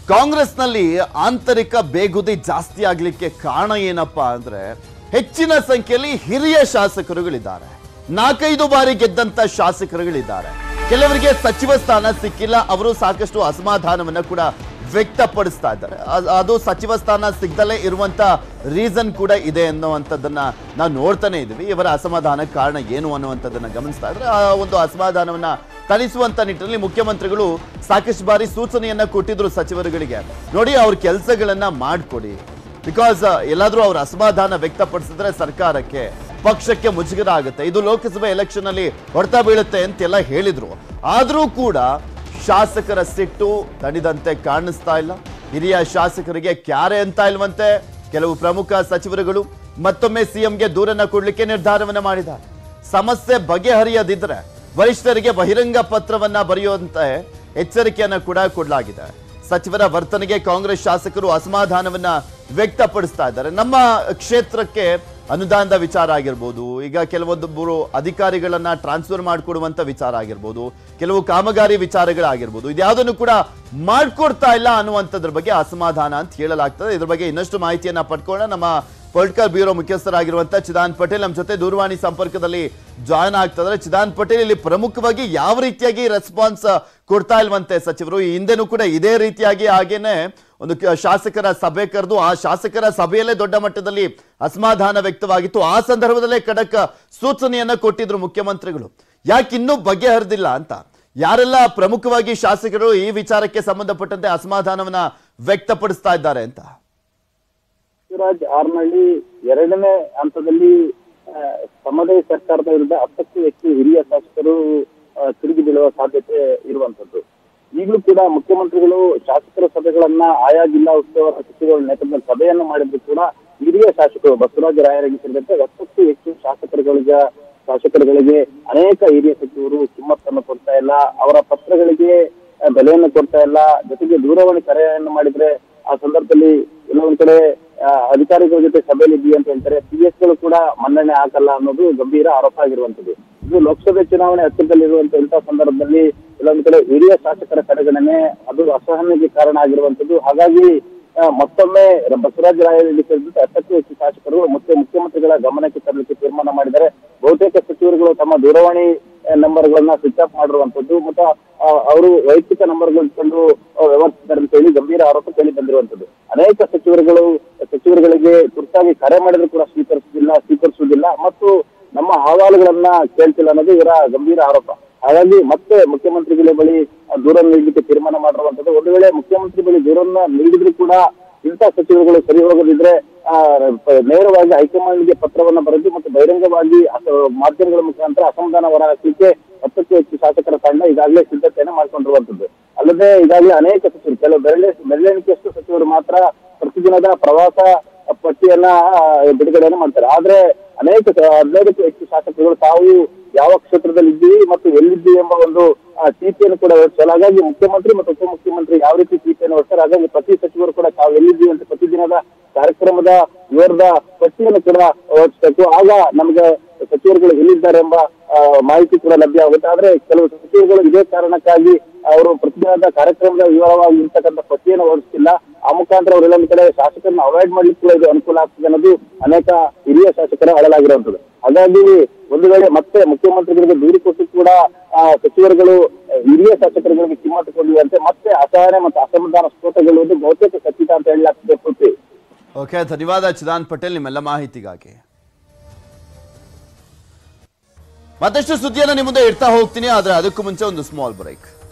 ಕಾಂಗ್ರೆಸ್ನಲ್ಲಿ ಆಂತರಿಕ ಬೇಗುದಿ ಜಾಸ್ತಿ ಆಗ್ಲಿಕ್ಕೆ ಕಾರಣ ಏನಪ್ಪಾ ಅಂದ್ರೆ ಹೆಚ್ಚಿನ ಸಂಖ್ಯೆಯಲ್ಲಿ ಹಿರಿಯ ಶಾಸಕರುಗಳಿದ್ದಾರೆ ನಾಲ್ಕೈದು ಬಾರಿ ಗೆದ್ದಂತ ಶಾಸಕರುಗಳಿದ್ದಾರೆ ಕೆಲವರಿಗೆ ಸಚಿವ ಸ್ಥಾನ ಸಿಕ್ಕಿಲ್ಲ ಅವರು ಸಾಕಷ್ಟು ಅಸಮಾಧಾನವನ್ನ ಕೂಡ ವ್ಯಕ್ತಪಡಿಸ್ತಾ ಇದ್ದಾರೆ ಅದ್- ಅದು ಸಚಿವ ಸ್ಥಾನ ಸಿಗ್ದಲೇ ಇರುವಂತ ರೀಸನ್ ಕೂಡ ಇದೆ ಅನ್ನುವಂಥದ್ದನ್ನ ನಾವು ನೋಡ್ತಾನೆ ಇದೀವಿ ಇವರ ಅಸಮಾಧಾನಕ್ಕೆ ಕಾರಣ ಏನು ಅನ್ನುವಂಥದ್ದನ್ನ ಗಮನಿಸ್ತಾ ಇದ್ರೆ ಆ ಒಂದು ಅಸಮಾಧಾನವನ್ನ ತಣಿಸುವಂತ ನಿಟ್ಟಿನಲ್ಲಿ ಮುಖ್ಯಮಂತ್ರಿಗಳು ಸಾಕಷ್ಟು ಬಾರಿ ಸೂಚನೆಯನ್ನ ಕೊಟ್ಟಿದ್ರು ಸಚಿವರುಗಳಿಗೆ ನೋಡಿ ಅವ್ರ ಕೆಲಸಗಳನ್ನ ಮಾಡ್ಕೊಡಿ ಬಿಕಾಸ್ ಎಲ್ಲಾದ್ರೂ ಅವ್ರ ಅಸಮಾಧಾನ ವ್ಯಕ್ತಪಡಿಸಿದ್ರೆ ಸರ್ಕಾರಕ್ಕೆ ಪಕ್ಷಕ್ಕೆ ಮುಜುಗರ ಆಗುತ್ತೆ ಇದು ಲೋಕಸಭೆ ಎಲೆಕ್ಷನ್ ಅಲ್ಲಿ ಹೊಡೆತ ಬೀಳುತ್ತೆ ಅಂತೆಲ್ಲ ಹೇಳಿದ್ರು ಆದ್ರೂ ಕೂಡ ಶಾಸಕರ ಸಿಟ್ಟು ತಣಿದಂತೆ ಕಾಣಿಸ್ತಾ ಇಲ್ಲ ಹಿರಿಯ ಶಾಸಕರಿಗೆ ಕ್ಯಾರೆ ಅಂತ ಇಲ್ವಂತೆ ಕೆಲವು ಪ್ರಮುಖ ಸಚಿವರುಗಳು ಮತ್ತೊಮ್ಮೆ ಸಿಎಂಗೆ ದೂರನ್ನ ಕೊಡ್ಲಿಕ್ಕೆ ನಿರ್ಧಾರವನ್ನ ಮಾಡಿದ್ದಾರೆ ಸಮಸ್ಯೆ ಬಗೆಹರಿಯದಿದ್ರೆ ವರಿಷ್ಠರಿಗೆ ಬಹಿರಂಗ ಪತ್ರವನ್ನ ಬರೆಯುವಂತೆ ಎಚ್ಚರಿಕೆಯನ್ನ ಕೂಡ ಕೊಡಲಾಗಿದೆ ಸಚಿವರ ವರ್ತನೆಗೆ ಕಾಂಗ್ರೆಸ್ ಶಾಸಕರು ಅಸಮಾಧಾನವನ್ನ ವ್ಯಕ್ತಪಡಿಸ್ತಾ ಇದ್ದಾರೆ ನಮ್ಮ ಕ್ಷೇತ್ರಕ್ಕೆ ಅನುದಾನದ ವಿಚಾರ ಆಗಿರ್ಬೋದು ಈಗ ಕೆಲವೊಂದೊಬ್ಬರು ಅಧಿಕಾರಿಗಳನ್ನ ಟ್ರಾನ್ಸ್ಫರ್ ಮಾಡಿಕೊಡುವಂತ ವಿಚಾರ ಆಗಿರ್ಬೋದು ಕೆಲವು ಕಾಮಗಾರಿ ವಿಚಾರಗಳಾಗಿರ್ಬೋದು ಇದ್ಯಾವುದನ್ನು ಕೂಡ ಮಾಡ್ಕೊಡ್ತಾ ಇಲ್ಲ ಅನ್ನುವಂಥದ್ರ ಬಗ್ಗೆ ಅಸಮಾಧಾನ ಅಂತ ಹೇಳಲಾಗ್ತದೆ ಇದ್ರ ಬಗ್ಗೆ ಇನ್ನಷ್ಟು ಮಾಹಿತಿಯನ್ನ ಪಡ್ಕೊಳ್ಳೋಣ ನಮ್ಮ ಪೊಲಿಟಿಕಲ್ ಬ್ಯೂರೋ ಮುಖ್ಯಸ್ಥರಾಗಿರುವಂತ ಚಿದಾನ್ ಪಟೇಲ್ ನಮ್ಮ ಜೊತೆ ದೂರವಾಣಿ ಸಂಪರ್ಕದಲ್ಲಿ ಜಾಯ್ನ್ ಆಗ್ತಿದ್ದಾರೆ ಚಿದಾನ್ ಪಟೇಲ್ ಇಲ್ಲಿ ಪ್ರಮುಖವಾಗಿ ಯಾವ ರೀತಿಯಾಗಿ ರೆಸ್ಪಾನ್ಸ್ ಕೊಡ್ತಾ ಇಲ್ವಂತೆ ಸಚಿವರು ಈ ಹಿಂದೆನೂ ಕೂಡ ಇದೇ ರೀತಿಯಾಗಿ ಹಾಗೇನೆ ಒಂದು ಕ- ಶಾಸಕರ ಸಭೆ ಕರೆದು ಆ ಶಾಸಕರ ಸಭೆಯಲ್ಲೇ ದೊಡ್ಡ ಮಟ್ಟದಲ್ಲಿ ಅಸಮಾಧಾನ ವ್ಯಕ್ತವಾಗಿತ್ತು ಆ ಸಂದರ್ಭದಲ್ಲೇ ಖಡಕ್ ಸೂಚನೆಯನ್ನ ಕೊಟ್ಟಿದ್ರು ಮುಖ್ಯಮಂತ್ರಿಗಳು ಯಾಕೆ ಇನ್ನೂ ಬಗೆಹರಿದಿಲ್ಲ ಅಂತ ಯಾರೆಲ್ಲ ಪ್ರಮುಖವಾಗಿ ಶಾಸಕರು ಈ ವಿಚಾರಕ್ಕೆ ಸಂಬಂಧಪಟ್ಟಂತೆ ಅಸಮಾಧಾನವನ್ನ ವ್ಯಕ್ತಪಡಿಸ್ತಾ ಇದ್ದಾರೆ ಅಂತ ಶಿವರಾಜ್ ಆರ್ನಳ್ಳಿ ಎರಡನೇ ಹಂತದಲ್ಲಿ ಆ, ತಮ್ಮದೇ ಸರ್ಕಾರದ ವಿರುದ್ಧ ಹತ್ತಕ್ಕೂ ಹೆಚ್ಚು ಹಿರಿಯ ಶಾಸಕರು ಆ, ತಿರುಗಿ ಬೀಳುವ ಸಾಧ್ಯತೆ ಇರುವಂತದ್ದು ಈಗಲೂ ಕೂಡ ಮುಖ್ಯಮಂತ್ರಿಗಳು ಶಾಸಕರ ಸಭೆಗಳನ್ನ ಆಯಾ ಜಿಲ್ಲಾ ಉಸ್ತುವಾರಿ ಸಚಿವರ ನೇತೃತ್ವದಲ್ಲಿ ಸಭೆಯನ್ನು ಮಾಡಿದ್ರು ಕೂಡ ಹಿರಿಯ ಶಾಸಕರು ಬಸವರಾಜ ರಾಯರಿಗೆ ಸೇರಿದಂತೆ ಹತ್ತಕ್ಕೂ ಹೆಚ್ಚು ಶಾಸಕರುಗಳಿಗೆ ಶಾಸಕರುಗಳಿಗೆ ಅನೇಕ ಹಿರಿಯ ಸಚಿವರು ಕಿಮ್ಮತ್ತನ್ನು ಕೊಡ್ತಾ ಇಲ್ಲ ಅವರ ಪತ್ರಗಳಿಗೆ ಆ, ಬೆಲೆಯನ್ನು ಕೊಡ್ತಾ ಇಲ್ಲ ಜೊತೆಗೆ ದೂರವಾಣಿ ಕರೆಯನ್ನು ಮಾಡಿದ್ರೆ ಆ ಸಂದರ್ಭದಲ್ಲಿ ಎಲ್ಲ ಒಂದ್ ಕಡೆ ಆ, ಅಧಿಕಾರಿಗಳ ಜೊತೆ ಸಭೆಯಲ್ಲಿ ಇದ್ದೀವಿ ಅಂತ ಹೇಳ್ತಾರೆ ಪಿ ಎಸ್ ಗಳು ಕೂಡ ಮನ್ನಣೆ ಹಾಕಲ್ಲ ಅನ್ನೋದು ಗಂಭೀರ ಆರೋಪ ಆಗಿರುವಂತದ್ದು ಇದು ಲೋಕಸಭೆ ಚುನಾವಣೆ ಹತ್ತಿರದಲ್ಲಿರುವಂತ ಇಂತಹ ಸಂದರ್ಭದಲ್ಲಿ ಕೆಲವೊಂದು ಕಡೆ ಹಿರಿಯ ಶಾಸಕರ ಕಡೆಗಣನೆ ಅದು ಅಸಹನೆಗೆ ಕಾರಣ ಆಗಿರುವಂತದ್ದು ಹಾಗಾಗಿ ಆ, ಮತ್ತೊಮ್ಮೆ ಬಸವರಾಜ ರಾಯರೆಡ್ಡಿ ಸೇರಿದಂತೆ ಹತ್ತಕ್ಕೂ ಹೆಚ್ಚು ಶಾಸಕರು ಮತ್ತೆ ಮುಖ್ಯಮಂತ್ರಿಗಳ ಗಮನಕ್ಕೆ ತರಲಿಕ್ಕೆ ತೀರ್ಮಾನ ಮಾಡಿದ್ದಾರೆ ಬಹುತೇಕ ಸಚಿವರುಗಳು ತಮ್ಮ ದೂರವಾಣಿ ನಂಬರ್ ಗಳನ್ನ ಸ್ವಿಚ್ ಆಫ್ ಮಾಡಿರುವಂತದ್ದು ಮತ್ತೆ ಆ, ಅವರು ವೈಯಕ್ತಿಕ ನಂಬರ್ಗಳು ಇಟ್ಕೊಂಡು ಆ, ವ್ಯವಹರಿಸಿದ್ದಾರೆ ಅಂತ ಹೇಳಿ ಗಂಭೀರ ಆರೋಪ ಕೇಳಿ ಬಂದಿರುವಂತದ್ದು ಅನೇಕ ಸಚಿವರುಗಳು ಸಚಿವರುಗಳಿಗೆ ತುರ್ತಾಗಿ ಕರೆ ಮಾಡಿದ್ರು ಕೂಡ ಸ್ವೀಕರಿಸುವುದಿಲ್ಲ ಸ್ವೀಕರಿಸುವುದಿಲ್ಲ ಮತ್ತು ನಮ್ಮ ಅಹವಾಲುಗಳನ್ನ ಕೇಳ್ತಿಲ್ಲ ಅನ್ನೋದು ಇವರ ಗಂಭೀರ ಆರೋಪ ಹಾಗಾಗಿ ಮತ್ತೆ ಮುಖ್ಯಮಂತ್ರಿಗಳ ಬಳಿ ಆ, ದೂರನ್ನು ನೀಡಲಿಕ್ಕೆ ತೀರ್ಮಾನ ಮಾಡಿರುವಂತದ್ದು ಒಂದು ವೇಳೆ ಮುಖ್ಯಮಂತ್ರಿ ಬಳಿ ದೂರನ್ನ ನೀಡಿದ್ರು ಕೂಡ ಇಂಥ ಸಚಿವರುಗಳು ಸರಿ ಹೋಗದಿದ್ರೆ ಆ, ಪ- ನೇರವಾಗಿ ಹೈಕಮಾಂಡ್ಗೆ ಪತ್ರವನ್ನ ಬರೆದು ಮತ್ತು ಬಹಿರಂಗವಾಗಿ ಅಸ- ಮಾಧ್ಯಮಗಳ ಮುಖಾಂತರ ಅಸಮಾಧಾನ ಹೊರಹಾಕಲಿಕ್ಕೆ ಹತ್ತಕ್ಕೂ ಹೆಚ್ಚು ಶಾಸಕರ ತಂಡ ಈಗಾಗಲೇ ಸಿದ್ಧತೆಯನ್ನು ಮಾಡ್ಕೊಂಡಿರುವಂತದ್ದು ಅಲ್ಲದೆ ಈಗಾಗಲೇ ಅನೇಕ ಸಚಿವರು ಕೆಲವು ಬೆರಳೆ ಬೆರಳೆಣಿಕೆಯಷ್ಟು ಸಚಿವರು ಮಾತ್ರ ಪ್ರತಿದಿನದ ಪ್ರವಾಸ ಪಟ್ಟಿಯನ್ನ ಆ, ಬಿಡುಗಡೆಯನ್ನು ಮಾಡ್ತಾರೆ ಆದ್ರೆ ಅನೇಕ ಸ- ಹದಿನೈದಕ್ಕೂ ಹೆಚ್ಚು ಶಾಸಕರುಗಳು ತಾವು ಯಾವ ಕ್ಷೇತ್ರದಲ್ಲಿ ಇದ್ದೀವಿ ಮತ್ತು ಎಲ್ಲಿದ್ದೀವಿ ಎಂಬ ಒಂದು ಆ, ಚೀಟಿಯನ್ನು ಕೂಡ ಹೊರಡಿಸಲ್ಲ ಹಾಗಾಗಿ ಮುಖ್ಯಮಂತ್ರಿ ಮತ್ತು ಉಪಮುಖ್ಯಮಂತ್ರಿ ಯಾವ ರೀತಿ ಚೀಟಿಯನ್ನು ಹೊರಡ್ತಾರೆ ಹಾಗಾಗಿ ಪ್ರತಿ ಸಚಿವರು ಕೂಡ ತಾವು ಎಲ್ಲಿದ್ದೀವಿ ಅಂತ ಪ್ರತಿದಿನದ ಕಾರ್ಯಕ್ರಮದ ವಿವರದ ಪಟ್ಟಿಯನ್ನು ಕೂಡ ಹೊರಡಿಸಬೇಕು ಆಗ ನಮಗೆ ಸಚಿವರುಗಳು ಎಲ್ಲಿದ್ದಾರೆ ಎಂಬ ಆ, ಮಾಹಿತಿ ಕೂಡ ಲಭ್ಯ ಆಗುತ್ತೆ ಆದ್ರೆ ಕೆಲವು ಸಚಿವರುಗಳು ಇದೇ ಕಾರಣಕ್ಕಾಗಿ ಅವರು ಪ್ರತಿದಿನದ ಕಾರ್ಯಕ್ರಮದ ವಿವರವಾಗಿ ಇರ್ತಕ್ಕಂಥ ಪಟ್ಟಿಯನ್ನು ಹೊರಡಿಸ್ತಿಲ್ಲ ಆ ಮುಖಾಂತರ ಅವರು ಎಲ್ಲೊಂದು ಕಡೆ ಶಾಸಕರನ್ನ ಅವಾಯ್ಡ್ ಮಾಡ್ಲಿಕ್ಕೆ ಕೂಡ ಇದು ಅನುಕೂಲ ಆಗ್ತದೆ ಅನ್ನೋದು ಅನೇಕ ಹಿರಿಯ ಶಾಸಕರ ಅಳಲಾಗಿರುವಂತದ್ದು ಹಾಗಾಗಿ ಒಂದು ವೇಳೆ ಮತ್ತೆ ಮುಖ್ಯಮಂತ್ರಿಗಳಿಗೆ ದೂರು ಕೊಟ್ಟು ಕೂಡ ಆ ಸಚಿವರುಗಳು ಆ, ಹಿರಿಯ ಶಾಸಕರುಗಳಿಗೆ ಕಿಮ್ಮತ್ತು ಕೊಡುವಂತೆ ಮತ್ತೆ ಅಸಹನೆ ಮತ್ತು ಅಸಮಾಧಾನ ಸ್ಫೋಟಗೊಳ್ಳುವುದು ಬಹುತೇಕ ಖಚಿತ ಅಂತ ಹೇಳಲಾಗ್ತದೆ ಪೃಥ್ವಿ ಓಕೆ ಧನ್ಯವಾದ ಚಿದಾನ್ ಪಟೇಲ್ ನಿಮ್ಮೆಲ್ಲ ಮಾಹಿತಿಗಾಗಿ ಮತ್ತಷ್ಟು ಸುದ್ದಿಯನ್ನು ನಿಮ್ಮ ಮುಂದೆ ಇಡ್ತಾ ಹೋಗ್ತೀನಿ ಆದ್ರೆ ಅದಕ್ಕೂ ಮುಂಚೆ ಒಂದು ಸ್ಮಾಲ್ ಬ್ರೇಕ್